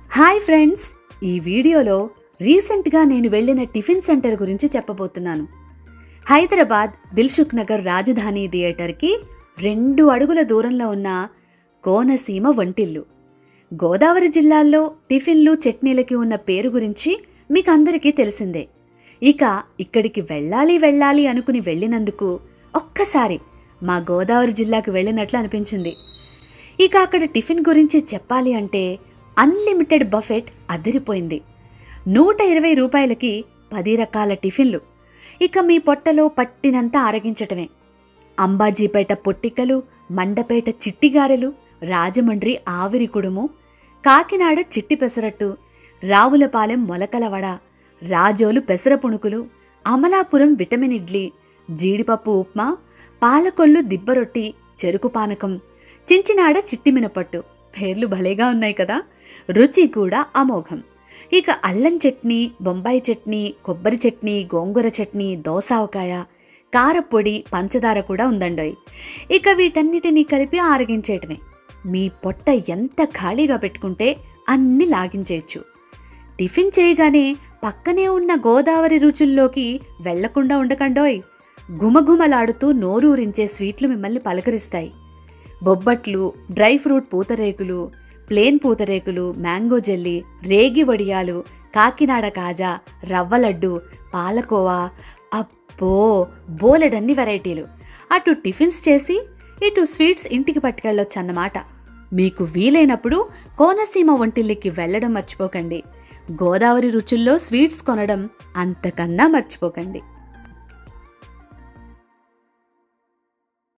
hi friends ఈ వీడియోలో రీసెంట్గా నేను వెళ్ళిన టిఫిన్ సెంటర్ గురించి చెప్పబోతున్నాను హైదరాబాద్ దిల్సుఖ్ నగర్ రాజధాని థియేటర్కి రెండు అడుగుల దూరంలో ఉన్న కోనసీమ వంటిల్లు గోదావరి జిల్లాల్లో టిఫిన్లు చట్నీలకి ఉన్న పేరు గురించి మీకు అందరికీ తెలిసిందే ఇక ఇక్కడికి వెళ్ళాలి వెళ్ళాలి అనుకుని వెళ్ళినందుకు ఒక్కసారి మా గోదావరి జిల్లాకు వెళ్ళినట్లు అనిపించింది ఇక అక్కడ టిఫిన్ గురించి చెప్పాలి అంటే అన్లిమిటెడ్ బఫెట్ అదిరిపోయింది నూట ఇరవై రూపాయలకి పది రకాల టిఫిన్లు ఇక మీ పొట్టలో పట్టినంత ఆరగించటమే అంబాజీపేట పొట్టికలు మండపేట చిట్టిగారెలు రాజమండ్రి ఆవిరి కుడుము కాకినాడ చిట్టి పెసరట్టు రావులపాలెం మొలకల వడ రాజోలు పెసర పుణుకులు అమలాపురం విటమిన్ ఇడ్లీ జీడిపప్పు ఉప్మా పాలకొల్లు దిబ్బరొట్టి చెరుకు పానకం చించినాడ చిట్టి మినపట్టు పేర్లు భలేగా ఉన్నాయి కదా రుచి కూడా అమోఘం ఇక అల్లం చట్నీ బొంబాయి చట్నీ కొబ్బరి చట్నీ గోంగూర చట్నీ దోసావకాయ కారపొడి పంచదార కూడా ఉందండోయ్ ఇక వీటన్నిటినీ కలిపి ఆరగించేయటమే మీ పొట్ట ఎంత ఖాళీగా పెట్టుకుంటే అన్ని లాగించేయచ్చు టిఫిన్ చేయగానే పక్కనే ఉన్న గోదావరి రుచుల్లోకి వెళ్లకుండా ఉండకండోయ్ గుమగుమలాడుతూ నోరూరించే స్వీట్లు మిమ్మల్ని పలకరిస్తాయి బొబ్బట్లు డ్రై ఫ్రూట్ పూతరేకులు ప్లేన్ పూతరేకులు మ్యాంగో జెల్లీ రేగి వడియాలు కాకినాడ కాజా రవ్వ లడ్డు పాలకోవా అబ్బో బోలెడన్ని వెరైటీలు అటు టిఫిన్స్ చేసి ఇటు స్వీట్స్ ఇంటికి పట్టుకెళ్ళొచ్చు అన్నమాట మీకు వీలైనప్పుడు కోనసీమ వంటిల్లికి వెళ్ళడం మర్చిపోకండి గోదావరి రుచుల్లో స్వీట్స్ కొనడం అంతకన్నా మర్చిపోకండి